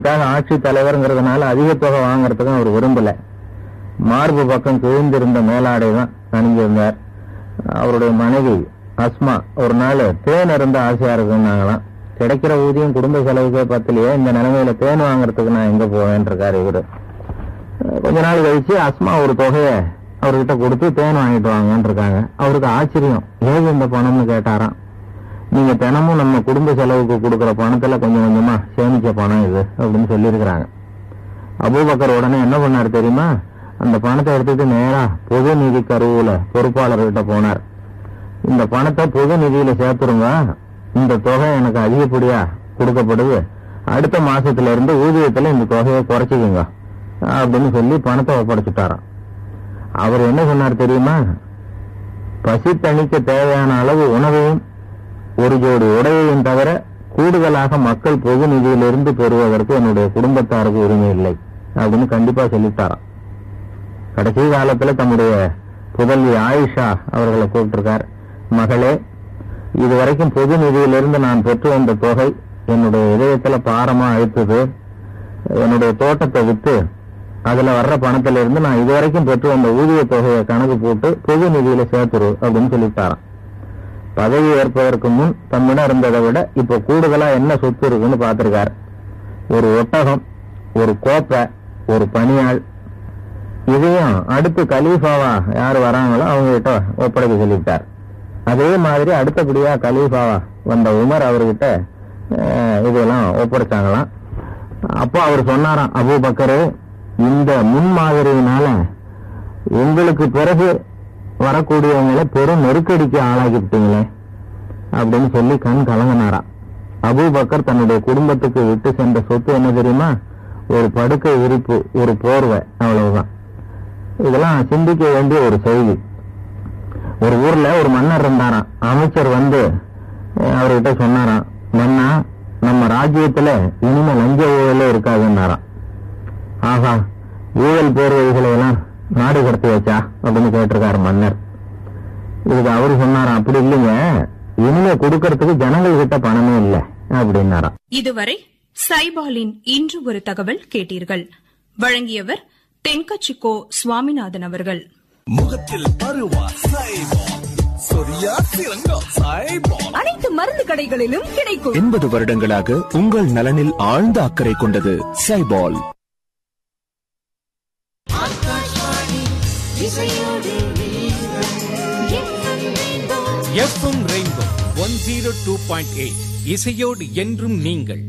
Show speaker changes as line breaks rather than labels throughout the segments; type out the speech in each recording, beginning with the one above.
தான் ஆட்சி தலைவர்ங்கிறதுனால அதிக தொகை வாங்குறதுக்கும் அவர் விரும்பல மார்பு பக்கம் கிழிந்திருந்த மேலாடை தான் அணிஞ்சிருந்தார் அவருடைய மனைவி அஸ்மா ஒரு நாள் தேன் இருந்த ஆசையா இருக்குன்னாங்களாம் கிடைக்கிற ஊதியம் குடும்ப செலவுக்கே பத்தலையே இந்த நிலைமையில தேன் வாங்குறதுக்கு நான் எங்க போவேன் இருக்காரு இவரு அஹ் கொஞ்ச நாள் கழிச்சு அஸ்மா ஒரு தொகையை அவர்கிட்ட கொடுத்து தேன் வாங்கிட்டு வாங்கன்னு இருக்காங்க அவருக்கு ஆச்சரியம் ஏது இந்த பணம்னு கேட்டாராம் நீங்க தினமும் நம்ம குடும்ப செலவுக்கு கொடுக்கிற பணத்துல கொஞ்சம் கொஞ்சமா சேமிச்ச பணம் இது அப்படின்னு சொல்லியிருக்கிறாங்க அபூபக்கர் உடனே என்ன பண்ணாரு தெரியுமா அந்த பணத்தை எடுத்துட்டு நேரா பொது நிதி கருவூல பொறுப்பாளர்கிட்ட போனார் இந்த பணத்தை பொது நிதியில சேர்த்துருங்க இந்த தொகை எனக்கு அதிகப்படியா கொடுக்கப்படுது அடுத்த மாசத்துல இருந்து ஊதியத்துல இந்த தொகையை குறைச்சிக்கோங்க அப்படின்னு சொல்லி பணத்தை ஒப்படைச்சுட்டாராம் அவர் என்ன சொன்னார் தெரியுமா பசி தணிக்க தேவையான அளவு உணவையும் ஒரு ஜோடி உடையையும் தவிர கூடுதலாக மக்கள் பொது நிதியிலிருந்து பெறுவதற்கு என்னுடைய குடும்பத்தாருக்கு உரிமை இல்லை அப்படின்னு கண்டிப்பா சொல்லிட்டாராம் கடைசி காலத்துல தம்முடைய புதல்வி ஆயிஷா அவர்களை கூப்பிட்டிருக்கார் மகளே இதுவரைக்கும் பொது நிதியிலிருந்து நான் பெற்று வந்த தொகை என்னுடைய இதயத்துல பாரமா அழுத்துது என்னுடைய தோட்டத்தை வித்து அதுல வர்ற பணத்துல இருந்து நான் இதுவரைக்கும் பெற்று வந்த ஊதிய தொகையை கணக்கு போட்டு பொது நிதியில சேர்த்துரு அப்படின்னு சொல்லிட்டாராம் பதவி ஏற்பதற்கு முன் தம்மிடம் இருந்ததை விட இப்ப கூடுதலா என்ன சொத்து இருக்குன்னு பார்த்திருக்காரு ஒரு ஒட்டகம் ஒரு கோப்பை ஒரு பணியாள் இதையும் அடுத்து கலீஃபாவா யார் வராங்களோ அவங்க கிட்ட ஒப்படைக்க சொல்லிவிட்டார் அதே மாதிரி அடுத்தபடியா கலீஃபாவா வந்த உமர் அவர்கிட்ட அஹ், இதெல்லாம் ஒப்படைச்சாங்களாம் அப்போ அவர் சொன்னாராம் அபூபக்கரு இந்த முன்மாதிரியினால உங்களுக்கு பிறகு வரக்கூடியவங்களை பெரும் நெருக்கடிக்கு ஆளாக்கிவிட்டீங்களே அப்படின்னு சொல்லி கண் கலங்கினாராம் அபூபக்கர் தன்னுடைய குடும்பத்துக்கு விட்டு சென்ற சொத்து என்ன தெரியுமா ஒரு படுக்கை விரிப்பு ஒரு போர்வை அவ்வளவுதான் இதெல்லாம் சிந்திக்க வேண்டிய ஒரு செய்தி ஒரு ஊர்ல ஒரு மன்னர் இருந்தாராம் அமைச்சர் வந்து அஹ், அவர்கிட்ட சொன்னாராம் மன்னா நம்ம ராஜ்யத்துல இனிமே லஞ்ச ஊழலே இருக்காதுன்னாராம் ஆஹா ஊழல் பேர்வழிகளை எல்லாம் நாடு கடத்தி வச்சா அப்படின்னு கேட்டிருக்காரு மன்னர் இதுக்கு அவரு சொன்னாராம் அப்படி இல்லைங்க இனிமே கொடுக்கறதுக்கு ஜனங்கள் கிட்ட பணமே இல்ல அப்படின்னாராம்
இதுவரை சைபாலின் இன்று ஒரு தகவல் கேட்டீர்கள் வழங்கியவர் தென்கச்சிக்கோ சுவாமிநாதன் அவர்கள்
முகத்தில் பருவா சைபால் சொரியா சிறங்கா சைபால்
அனைத்து மருந்து கடைகளிலும் கிடைக்கும்
எண்பது வருடங்களாக உங்கள் நலனில் ஆழ்ந்த அக்கறை கொண்டது சைபால்
FM rainbow one zero two point eight இசையோடு என்றும் நீங்கள்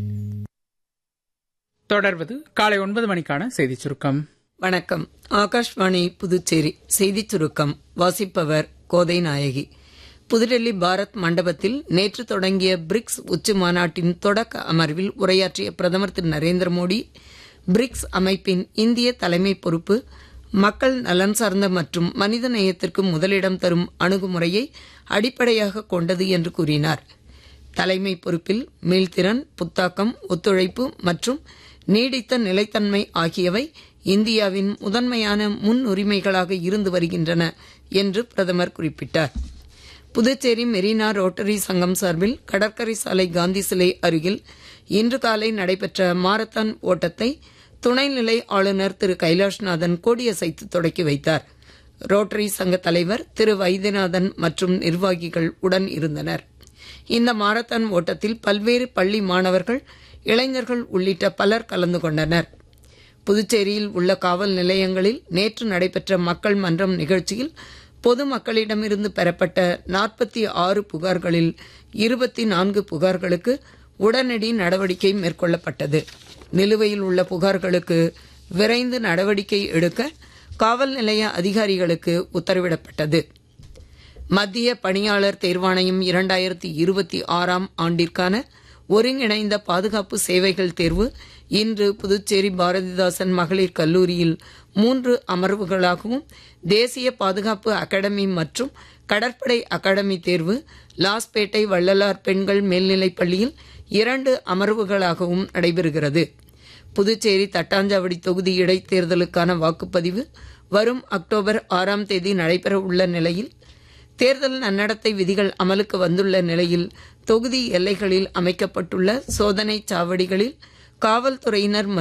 தொடர்வது காலை ஒன்பது மணிக்கான செய்திச் சுருக்கம்
வணக்கம் ஆகாஷ்வாணி புதுச்சேரி செய்திச் சுருக்கம் வாசிப்பவர் கோதை நாயகி புதுடெல்லி பாரத் மண்டபத்தில் நேற்று தொடங்கிய பிரிக்ஸ் உச்சி மாநாட்டின் தொடக்க அமர்வில் உரையாற்றிய பிரதமர் திரு நரேந்திர மோடி பிரிக்ஸ் அமைப்பின் இந்திய தலைமை பொறுப்பு மக்கள் நலன் சார்ந்த மற்றும் மனித நேயத்திற்கு முதலிடம் தரும் அணுகுமுறையை அடிப்படையாக கொண்டது என்று கூறினார் தலைமை பொறுப்பில் மீள்திறன் புத்தாக்கம் ஒத்துழைப்பு மற்றும் நீடித்த நிலைத்தன்மை ஆகியவை இந்தியாவின் முதன்மையான முன்னுரிமைகளாக இருந்து வருகின்றன என்று பிரதமர் குறிப்பிட்டார் புதுச்சேரி மெரினா ரோட்டரி சங்கம் சார்பில் கடற்கரை சாலை காந்தி சிலை அருகில் இன்று காலை நடைபெற்ற மாரத்தான் ஓட்டத்தை துணைநிலை ஆளுநர் திரு கைலாஷ்நாதன் கொடியசைத்து தொடக்கி வைத்தார் ரோட்டரி சங்க தலைவர் திரு வைத்தியநாதன் மற்றும் நிர்வாகிகள் உடன் இருந்தனர் இந்த மாரத்தான் ஓட்டத்தில் பல்வேறு பள்ளி மாணவர்கள் இளைஞர்கள் உள்ளிட்ட பலர் கலந்து கொண்டனர் புதுச்சேரியில் உள்ள காவல் நிலையங்களில் நேற்று நடைபெற்ற மக்கள் மன்றம் நிகழ்ச்சியில் பொதுமக்களிடமிருந்து பெறப்பட்ட நாற்பத்தி ஆறு புகார்களில் இருபத்தி நான்கு புகார்களுக்கு உடனடி நடவடிக்கை மேற்கொள்ளப்பட்டது நிலுவையில் உள்ள புகார்களுக்கு விரைந்து நடவடிக்கை எடுக்க காவல் நிலைய அதிகாரிகளுக்கு உத்தரவிடப்பட்டது மத்திய பணியாளர் தேர்வாணையம் இரண்டாயிரத்தி இருபத்தி ஆறாம் ஆண்டிற்கான ஒருங்கிணைந்த பாதுகாப்பு சேவைகள் தேர்வு இன்று புதுச்சேரி பாரதிதாசன் மகளிர் கல்லூரியில் மூன்று அமர்வுகளாகவும் தேசிய பாதுகாப்பு அகாடமி மற்றும் கடற்படை அகாடமி தேர்வு லாஸ்பேட்டை வள்ளலார் பெண்கள் மேல்நிலைப் பள்ளியில் இரண்டு அமர்வுகளாகவும் நடைபெறுகிறது புதுச்சேரி தட்டாஞ்சாவடி தொகுதி இடைத்தேர்தலுக்கான வாக்குப்பதிவு வரும் அக்டோபர் ஆறாம் தேதி நடைபெற உள்ள நிலையில் தேர்தல் நன்னடத்தை விதிகள் அமலுக்கு வந்துள்ள நிலையில் தொகுதி எல்லைகளில் அமைக்கப்பட்டுள்ள சோதனை சாவடிகளில் காவல்துறையினர்